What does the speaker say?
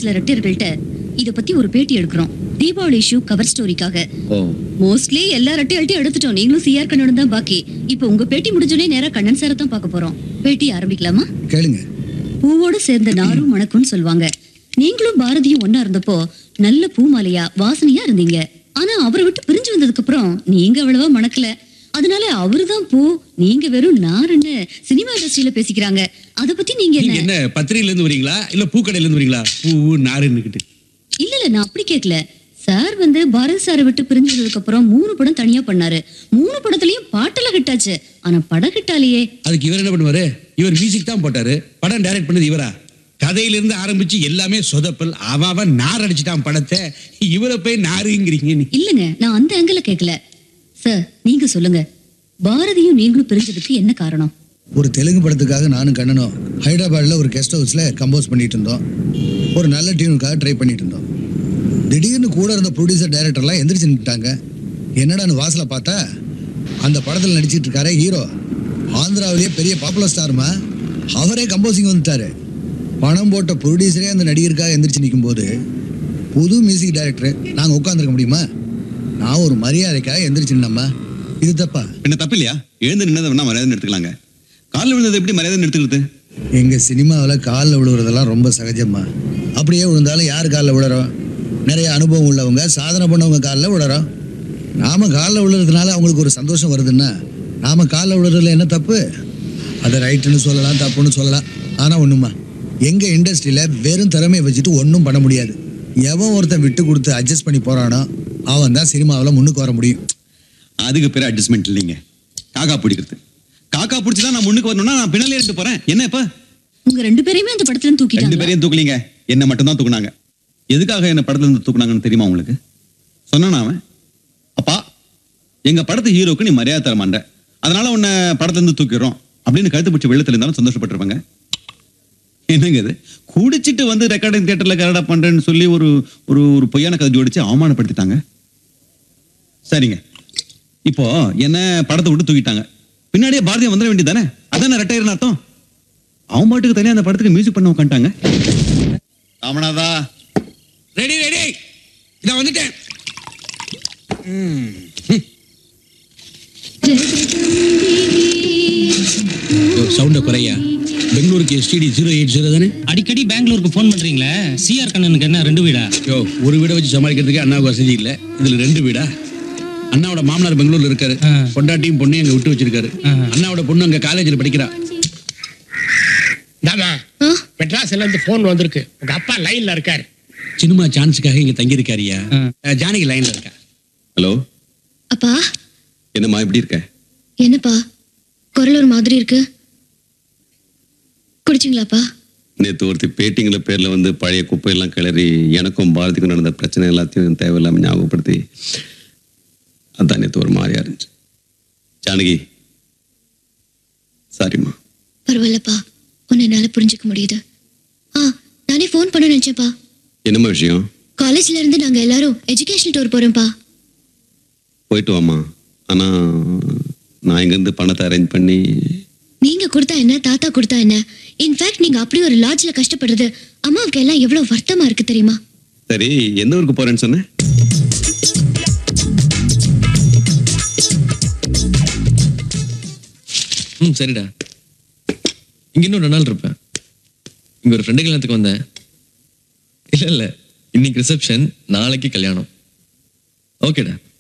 சில ரெட்டியர்கள்ட்ட இத பத்தி ஒரு பேட்டி எடுக்கிறோம் தீபாவளி இஷ்யூ கவர் ஸ்டோரிக்காக ஓ மோஸ்ட்லி எல்லா ரெட்டையல்ட்டையும் எடுத்துட்டோம் நீங்களும் சிஆர் கண்ணனும் தான் பாக்கி இப்போ உங்க பேட்டி முடிஞ்சோடனே நேரா கண்ணன் சாரை தான் பார்க்க போறோம் பேட்டி ஆரம்பிக்கலாமா கேளுங்க பூவோட சேர்ந்த நாரும் மணக்கும்னு சொல்லுவாங்க நீங்களும் பாரதியும் ஒன்னா இருந்தப்போ நல்ல பூ மாலையா வாசனையா இருந்தீங்க ஆனா அவரை விட்டு பிரிஞ்சு வந்ததுக்கு அப்புறம் நீங்க அவ்வளவா மணக்கல அதனால அவருதான் பூ நீங்க வெறும் நாருன்னு சினிமா இண்டஸ்ட்ரியில பேசிக்கிறாங்க அத பத்தி நீங்க நீங்க என்ன என்ன பத்திரிகையில இருந்து வரீங்களா இல்ல பூக்கடையில இருந்து வரீங்களா பூ நாருன்னுக்கிட்டு இல்ல இல்ல நான் அப்படி கேட்கல சார் வந்து பாரதி சாரை விட்டு பிரிஞ்சதுக்கு அப்புறம் மூணு படம் தனியா பண்ணாரு மூணு படத்துலயும் பாட்டெல்லாம் ஹிட் ஆச்சு ஆனா படம் ஹிட் ஆலையே அதுக்கு இவர் என்ன பண்ணுவாரு இவர் மியூசிக் தான் போட்டாரு படம் டைரக்ட் பண்ணது இவரா கதையில இருந்து ஆரம்பிச்சு எல்லாமே சொதப்பல் அவன் அவன் நார் அடிச்சிட்டான் படத்தை இவரை போய் நாருங்கிறீங்க நீ இல்லங்க நான் அந்த ஆங்கிள் கேட்கல சார் நீங்க சொல்லுங்க பாரதியும் நீங்களும் பிரிஞ்சதுக்கு என்ன காரணம் ஒரு தெலுங்கு படத்துக்காக நானும் கண்ணனும் ஹைதராபாத்தில் ஒரு கெஸ்ட் ஹவுஸில் கம்போஸ் பண்ணிட்டு இருந்தோம் ஒரு நல்ல டியூனுக்காக ட்ரை பண்ணிட்டு இருந்தோம் திடீர்னு கூட இருந்த ப்ரொடியூசர் டைரக்டர்லாம் எந்திரிச்சு நின்றுட்டாங்க என்னடான்னு வாசலை பார்த்தா அந்த படத்தில் நடிச்சிட்டு இருக்காரே ஹீரோ ஆந்திராவிலேயே பெரிய பாப்புலர் ஸ்டாருமா அவரே கம்போசிங் வந்துட்டாரு பணம் போட்ட ப்ரொடியூசரே அந்த நடிகருக்காக எந்திரிச்சு நிற்கும்போது புது மியூசிக் டைரக்டர் நாங்கள் உட்காந்துருக்க முடியுமா நான் ஒரு மரியாதைக்காக எந்திரிச்சு நின்னம்மா இது தப்பா என்ன தப்பு இல்லையா எழுந்து நின்னதை வேணா மரியாதை எடுத்துக்கலாங்க காலில் விழுந்தது எப்படி மரியாதை எடுத்துக்கிறது எங்க சினிமாவில் காலில் விழுவுறதெல்லாம் ரொம்ப சகஜம்மா அப்படியே விழுந்தாலும் யார் காலில் விழுறோம் நிறைய அனுபவம் உள்ளவங்க சாதனை பண்ணவங்க காலில் விழுறோம் நாம காலில் விழுறதுனால அவங்களுக்கு ஒரு சந்தோஷம் வருதுன்னா நாம காலில் விழுறதுல என்ன தப்பு அதை ரைட்டுன்னு சொல்லலாம் தப்புன்னு சொல்லலாம் ஆனால் ஒண்ணுமா எங்க இண்டஸ்ட்ரியில வெறும் திறமையை வச்சுட்டு ஒன்றும் பண்ண முடியாது எவன் ஒருத்தன் விட்டு கொடுத்து அட்ஜஸ்ட் பண்ணி போறானோ அவன் தான் சினிமாவில் முன்னுக்கு வர முடியும் அதுக்கு பேர் அட்ஜஸ்ட்மெண்ட் இல்லைங்க காக்கா பிடிக்கிறது காக்கா பிடிச்சி தான் நான் முன்னுக்கு வரணும்னா நான் பின்னாலே இருந்து போறேன் என்ன இப்ப உங்க ரெண்டு பேரையுமே அந்த படத்துல இருந்து ரெண்டு தூக்கிட்டாங்க பேரையும் தூக்கலீங்க என்ன மட்டும் தான் தூக்குனாங்க எதுக்காக என்ன படத்துல இருந்து தூக்குனாங்கன்னு தெரியுமா உங்களுக்கு சொன்னானா அவன் அப்பா எங்க படத்து ஹீரோக்கு நீ மரியாதை தர மாட்டேன் அதனால உன்னை படத்துல இருந்து தூக்கிடுறோம் அப்படின்னு கழுத்து பிடிச்ச வெள்ளத்துல இருந்தாலும் சந்தோஷப்பட்டிருப்பாங்க என்னங்க இது குடிச்சிட்டு வந்து ரெக்கார்டிங் தியேட்டர்ல கரடா பண்றேன்னு சொல்லி ஒரு ஒரு ஒரு பொய்யான கதை ஜோடிச்சு அவமானப்படுத்திட்டாங்க சரிங்க இப்போ என்ன படத்தை விட்டு தூக்கிட்டாங்க பின்னாடியே பாரதியா வந்துட வேண்டியதானே அதானே ரெட்டையர்னு அர்த்தம் அவன் பாட்டுக்கு தனியா அந்த படத்துக்கு மியூசிக் பண்ண உட்காந்துட்டாங்க ராமநாதா ரெடி ரெடி நான் வந்துட்டேன் சவுண்ட குறையா பெங்களூருக்கு எஸ்டிடி ஜீரோ எயிட் ஜீரோ தானே அடிக்கடி பெங்களூருக்கு ஃபோன் பண்றீங்களே சிஆர் கண்ணனுக்கு என்ன ரெண்டு வீடா யோ ஒரு வீடை வச்சு சமாளிக்கிறதுக்கு அண்ணாவுக்கு வசதி இல்ல இதுல ரெண்டு வீடா அண்ணாவோட மாமனார் பெங்களூர்ல இருக்காரு ஆ. பொண்டாட்டியும் பொண்ணையும் அங்க விட்டு வச்சிருக்காரு ஆ. அண்ணாவோட பொண்ணு அங்க காலேஜ்ல படிக்கிறா தாதா மெட்ராஸ்ல இருந்து போன் வந்திருக்கு உங்க அப்பா லைன்ல இருக்காரு சினிமா சான்ஸுக்காக இங்க தங்கி இருக்காரியா ஆ. ஜானகி லைன்ல இருக்கா ஹலோ அப்பா என்னம்மா எப்படி இருக்க என்னப்பா குரல் ஒரு மாதிரி இருக்கு குடிச்சிங்களாப்பா நேற்று ஒருத்தி பேட்டிங்கிற பேர்ல வந்து பழைய குப்பையெல்லாம் கிளறி எனக்கும் பாரதிக்கும் நடந்த பிரச்சனை எல்லாத்தையும் தேவையில்லாம ஞாபகப்படுத்தி அதான் நேற்று ஒரு மாதிரியா இருந்துச்சு ஜானகி சாரிம்மா பரவாயில்லப்பா உன்னை என்னால புரிஞ்சுக்க முடியுது ஆ நானே ஃபோன் பண்ண நினைச்சேன்ப்பா என்னம்மா விஷயம் காலேஜ்ல இருந்து நாங்க எல்லாரும் எஜுகேஷனல் டூர் போறோம்ப்பா போயிட்டு வாம்மா ஆனா நான் இங்கேருந்து பணத்தை அரேஞ்ச் பண்ணி நீங்க கொடுத்தா என்ன தாத்தா கொடுத்தா என்ன இன்ஃபேக்ட் நீங்க அப்படி ஒரு லாட்ஜ்ல கஷ்டப்படுறது அம்மாவுக்கு எல்லாம் எவ்வளவு வருத்தமா இருக்கு தெரியுமா சரி எந்த ஊருக்கு போறேன்னு சொன்னேன் ம் சரிடா இங்க இன்னும் ரெண்டு நாள் இருப்பேன் இங்க ஒரு ஃப்ரெண்டு கல்யாணத்துக்கு வந்தேன் இல்ல இல்ல இன்னைக்கு ரிசப்ஷன் நாளைக்கு கல்யாணம் ஓகேடா